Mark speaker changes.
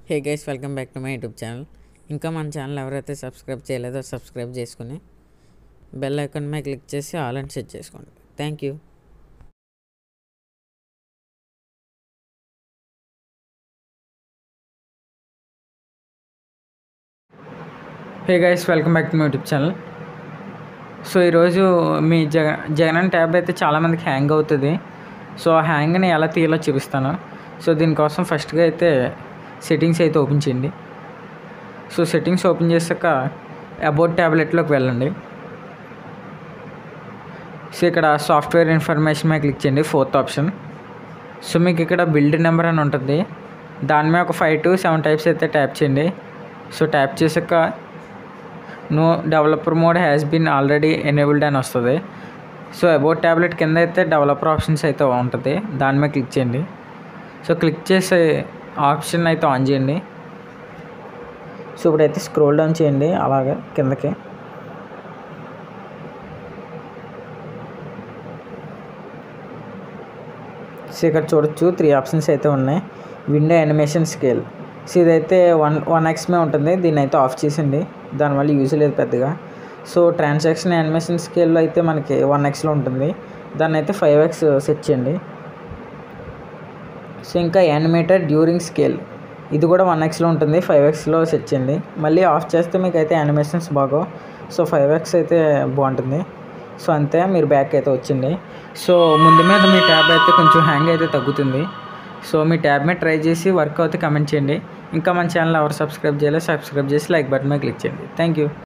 Speaker 1: hey guys welcome back to my YouTube channel ఇంకా మన channel ఎవరైతే సబ్స్క్రైబ్ చేయలేదో సబ్స్క్రైబ్ చేసుకుని బెల్ ఐకాన్ మీద క్లిక్ చేసి ఆల్ అండ్ సెట్ చేసుకోండి thank you
Speaker 2: hey guys welcome back to my YouTube channel so ఈరోజు మీ జగ జగన్ ట్యాబ్ అయితే చాలామందికి హ్యాంగ్ అవుతుంది సో ఆ హ్యాంగ్ని ఎలా తీయాలో చూపిస్తాను సో దీనికోసం ఫస్ట్గా అయితే సెట్టింగ్స్ అయితే ఓపెన్ చేయండి సో సెట్టింగ్స్ ఓపెన్ చేశాక అబౌట్ ట్యాబ్లెట్లోకి వెళ్ళండి సో ఇక్కడ సాఫ్ట్వేర్ ఇన్ఫర్మేషన్ మీద క్లిక్ చేయండి ఫోర్త్ ఆప్షన్ సో మీకు ఇక్కడ బిల్డ్ నెంబర్ అని ఉంటుంది దాని మీద ఒక ఫైవ్ టు సెవెన్ టైప్స్ అయితే ట్యాప్ చేయండి సో ట్యాప్ చేశాక no developer mode has been already enabled అని వస్తుంది సో అబౌట్ ట్యాబ్లెట్ కింద అయితే డెవలపర్ ఆప్షన్స్ అయితే ఉంటుంది దాని మీద క్లిక్ చేయండి సో క్లిక్ చేసే ఆప్షన్ అయితే ఆన్ చేయండి సో ఇప్పుడైతే స్క్రోల్ డౌన్ చేయండి అలాగే కిందకి సో ఇక్కడ చూడొచ్చు త్రీ ఆప్షన్స్ అయితే ఉన్నాయి విండో యానిమేషన్ స్కేల్ సో ఇదైతే వన్ వన్ ఎక్స్మే ఉంటుంది దీన్ని అయితే ఆఫ్ చేసింది దానివల్ల యూజ్ లేదు పెద్దగా సో ట్రాన్సాక్షన్ యానిమేషన్ స్కేల్లో అయితే మనకి వన్ ఎక్స్లో ఉంటుంది దాన్ని అయితే ఫైవ్ ఎక్స్ సెట్ చేయండి సో ఇంకా యానిమేటర్ డ్యూరింగ్ స్కేల్ ఇది కూడా వన్ ఎక్స్లో ఉంటుంది ఫైవ్ ఎక్స్లో సెట్ చేయండి మళ్ళీ ఆఫ్ చేస్తే మీకు అయితే యానిమేషన్స్ బాగో సో ఫైవ్ ఎక్స్ అయితే బాగుంటుంది సో అంతే మీరు బ్యాక్ అయితే వచ్చింది సో ముందు మీద మీ ట్యాబ్ అయితే కొంచెం హ్యాంగ్ అయితే తగ్గుతుంది సో మీ ట్యాబ్ మీద ట్రై చేసి వర్క్ అయితే కమెంట్ చేయండి ఇంకా మన ఛానల్ ఎవరు సబ్స్క్రైబ్ చేయలేదు సబ్స్క్రైబ్ చేసి లైక్ బటన్ మీద క్లిక్ చేయండి థ్యాంక్ యూ